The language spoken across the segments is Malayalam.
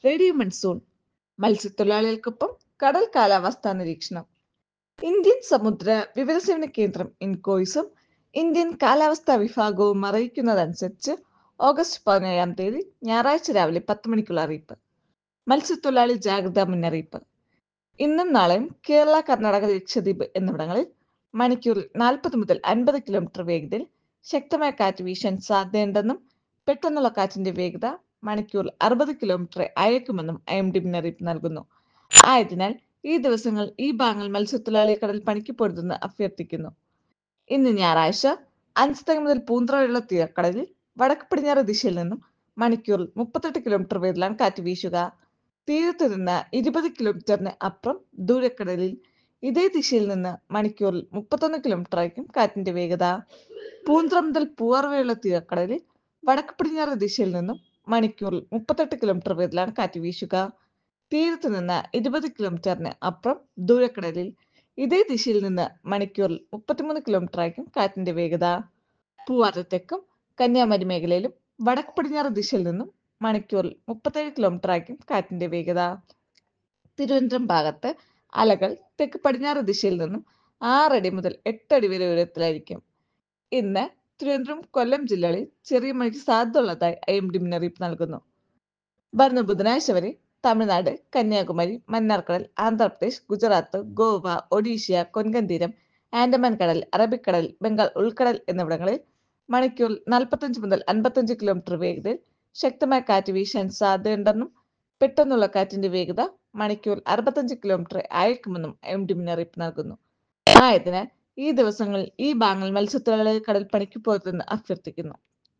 റേഡിയോ മൺസൂൺ മത്സ്യത്തൊഴിലാളികൾക്കൊപ്പം കടൽ കാലാവസ്ഥാ നിരീക്ഷണം ഇന്ത്യൻ സമുദ്ര വിവരസേവന കേന്ദ്രം ഇൻകോയിസും ഇന്ത്യൻ കാലാവസ്ഥാ വിഭാഗവും അറിയിക്കുന്നതനുസരിച്ച് ഓഗസ്റ്റ് പതിനേഴാം തീയതി ഞായറാഴ്ച രാവിലെ പത്ത് മണിക്കുള്ള അറിയിപ്പ് മത്സ്യത്തൊഴിലാളി ജാഗ്രതാ മുന്നറിയിപ്പ് ഇന്നും നാളെയും കേരള കർണാടക ലക്ഷദ്വീപ് എന്നിവിടങ്ങളിൽ മണിക്കൂറിൽ നാൽപ്പത് മുതൽ അൻപത് കിലോമീറ്റർ വേഗതയിൽ ശക്തമായ കാറ്റ് വീശാൻ സാധ്യതയുണ്ടെന്നും പെട്ടെന്നുള്ള കാറ്റിന്റെ വേഗത മണിക്കൂറിൽ അറുപത് കിലോമീറ്റർ അയക്കുമെന്നും ഐ എം ഡി മുന്നറിയിപ്പ് നൽകുന്നു ആയതിനാൽ ഈ ദിവസങ്ങൾ ഈ ഭാഗങ്ങൾ മത്സ്യത്തൊഴിലാളി കടൽ പണിക്ക് പൊരുതെന്ന് അഭ്യർത്ഥിക്കുന്നു ഇന്ന് ഞായറാഴ്ച അഞ്ചുതങ്ങ മുതൽ പൂന്തറയുള്ള തീരക്കടലിൽ വടക്ക് പടിഞ്ഞാറ് ദിശയിൽ നിന്നും മണിക്കൂറിൽ മുപ്പത്തെട്ട് കിലോമീറ്റർ വേഗത്തിലാണ് കാറ്റ് വീശുക തീരത്ത് നിന്ന് ഇരുപത് കിലോമീറ്ററിന് അപ്പുറം ദൂരക്കടലിൽ ഇതേ ദിശയിൽ നിന്ന് മണിക്കൂറിൽ മുപ്പത്തൊന്ന് കിലോമീറ്റർ ആയിരിക്കും കാറ്റിന്റെ വേഗത പൂന്തറ മുതൽ പൂവാർവയുള്ള തീരക്കടലിൽ വടക്ക് പടിഞ്ഞാറ് ദിശയിൽ നിന്നും മണിക്കൂറിൽ മുപ്പത്തെട്ട് കിലോമീറ്റർ വേഗത്തിലാണ് കാറ്റ് വീശുക തീരത്ത് നിന്ന് ഇരുപത് കിലോമീറ്ററിന് അപ്പുറം ദൂരക്കടലിൽ ഇതേ ദിശയിൽ നിന്ന് മണിക്കൂറിൽ മുപ്പത്തിമൂന്ന് കിലോമീറ്റർ ആയിരിക്കും കാറ്റിന്റെ വേഗത പൂവാറ് തെക്കും കന്യാകുമാരി മേഖലയിലും വടക്ക് പടിഞ്ഞാറ് ദിശയിൽ നിന്നും മണിക്കൂറിൽ മുപ്പത്തേഴ് കിലോമീറ്റർ ആയിരിക്കും കാറ്റിന്റെ വേഗത തിരുവനന്തപുരം ഭാഗത്ത് അലകൾ തെക്ക് പടിഞ്ഞാറ് ദിശയിൽ നിന്നും ആറടി മുതൽ എട്ടടി വരെ ഉയരത്തിലായിരിക്കും ഇന്ന് തിരുവനന്തപുരം കൊല്ലം ജില്ലകളിൽ ചെറിയ മഴയ്ക്ക് സാധ്യതയുള്ളതായി ഐ എം ഡി മുന്നറിയിപ്പ് നൽകുന്നു വരുന്ന ബുധനാഴ്ച വരെ തമിഴ്നാട് കന്യാകുമാരി മന്നാർക്കടൽ ആന്ധ്രാപ്രദേശ് ഗുജറാത്ത് ഗോവ ഒഡീഷ കൊൻകൻ തീരം ആൻഡമാൻ കടൽ അറബിക്കടൽ ബംഗാൾ ഉൾക്കടൽ എന്നിവിടങ്ങളിൽ മണിക്കൂറിൽ നാൽപ്പത്തഞ്ച് മുതൽ അൻപത്തഞ്ച് കിലോമീറ്റർ വേഗതയിൽ ശക്തമായ കാറ്റ് വീശാൻ സാധ്യതയുണ്ടെന്നും പെട്ടെന്നുള്ള കാറ്റിന്റെ വേഗത മണിക്കൂർ അറുപത്തഞ്ച് കിലോമീറ്റർ അയക്കുമെന്നും എം ഡി മുന്നറിയിപ്പ് നൽകുന്നു ആയതിനാൽ ഈ ദിവസങ്ങളിൽ ഈ ഭാഗങ്ങൾ മത്സ്യത്തൊഴിലാളികൾ കടൽ പണിക്ക് പോകരുതെന്ന് അഭ്യർത്ഥിക്കുന്നു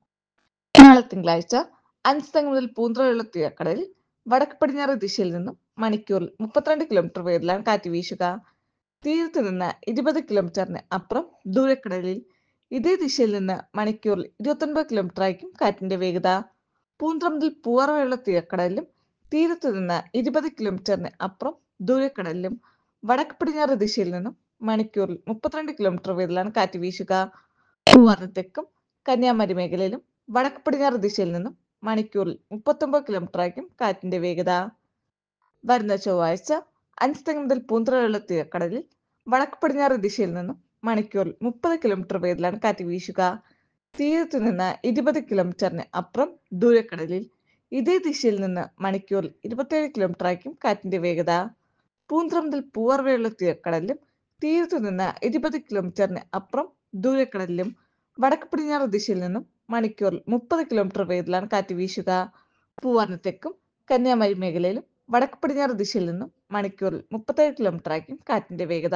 നാളെ തിങ്കളാഴ്ച അഞ്ചുതങ്ങ മുതൽ പൂന്തറയുള്ള തീരക്കടലിൽ വടക്ക് പടിഞ്ഞാറ് ദിശയിൽ നിന്നും മണിക്കൂറിൽ മുപ്പത്തിരണ്ട് കിലോമീറ്റർ വേഗത്തിലാണ് കാറ്റ് വീശുക തീരത്ത് നിന്ന് ഇരുപത് കിലോമീറ്ററിന് അപ്പുറം ദൂരക്കടലിൽ ഇതേ ദിശയിൽ നിന്ന് മണിക്കൂറിൽ ഇരുപത്തൊൻപത് കിലോമീറ്റർ ആയിരിക്കും കാറ്റിന്റെ വേഗത പൂന്തറ മുതൽ പൂവാറവയുള്ള തീരക്കടലിലും തീരത്ത് നിന്ന് ഇരുപത് കിലോമീറ്ററിന് അപ്പുറം ദൂരക്കടലിലും വടക്ക് പടിഞ്ഞാറ് ദിശയിൽ നിന്നും മണിക്കൂറിൽ മുപ്പത്തിരണ്ട് കിലോമീറ്റർ വേഗത്തിലാണ് കാറ്റ് വീശുക പൂവാറിന് തെക്കും കന്യാകുമാരി മേഖലയിലും വടക്ക് പടിഞ്ഞാറ് ദിശയിൽ നിന്നും മണിക്കൂറിൽ മുപ്പത്തൊമ്പത് കിലോമീറ്റർ ആയിരിക്കും കാറ്റിന്റെ വേഗത വരുന്ന ചൊവ്വാഴ്ച അഞ്ചുതെങ്ങ് മുതൽ പൂന്തറയുള്ള തീരക്കടലിൽ വടക്ക് പടിഞ്ഞാറ് ദിശയിൽ നിന്നും മണിക്കൂറിൽ മുപ്പത് കിലോമീറ്റർ വേഗത്തിലാണ് കാറ്റ് വീശുക തീരത്തു നിന്ന് ഇരുപത് കിലോമീറ്ററിന് അപ്പുറം ദൂരക്കടലിൽ ഇതേ ദിശയിൽ നിന്ന് മണിക്കൂറിൽ ഇരുപത്തിയേഴ് കിലോമീറ്റർ ആയിരിക്കും കാറ്റിന്റെ വേഗത പൂന്തറ മുതൽ പൂവർവയുള്ള തീരക്കടലിലും തീരത്തു നിന്ന് ഇരുപത് കിലോമീറ്ററിന് അപ്പുറം ദൂരക്കടലിലും വടക്ക് പടിഞ്ഞാറ് ദിശയിൽ നിന്നും മണിക്കൂറിൽ മുപ്പത് കിലോമീറ്റർ വേഗത്തിലാണ് കാറ്റ് വീശുക പൂവാറിന് തെക്കും കന്യാകുമാരി മേഖലയിലും വടക്ക് പടിഞ്ഞാറ് ദിശയിൽ നിന്നും മണിക്കൂറിൽ മുപ്പത്തേഴ് കിലോമീറ്റർ ആയിരിക്കും കാറ്റിന്റെ വേഗത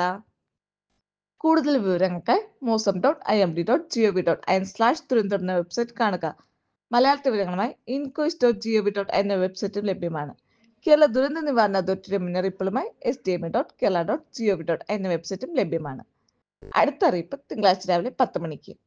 കൂടുതൽ വിവരങ്ങൾക്കായി mausam dot I M D dot G O V dot in slash Thiruvananthapuram എന്ന വെബ്സൈറ്റ് കാണുക മലയാള വിവരങ്ങളുമായി INCOIS dot G O V dot എന്ന വെബ്സൈറ്റും ലഭ്യമാണ് കേരള ദുരന്ത നിവാരണ അതോറിറ്റിയുടെ മുന്നറിയിപ്പുകളുമായി S D M A dot Kerala dot G O V dot എന്ന വെബ്സൈറ്റും ലഭ്യമാണ് അടുത്ത അറിയിപ്പ് തിങ്കളാഴ്ച രാവിലെ പത്ത് മണിക്ക്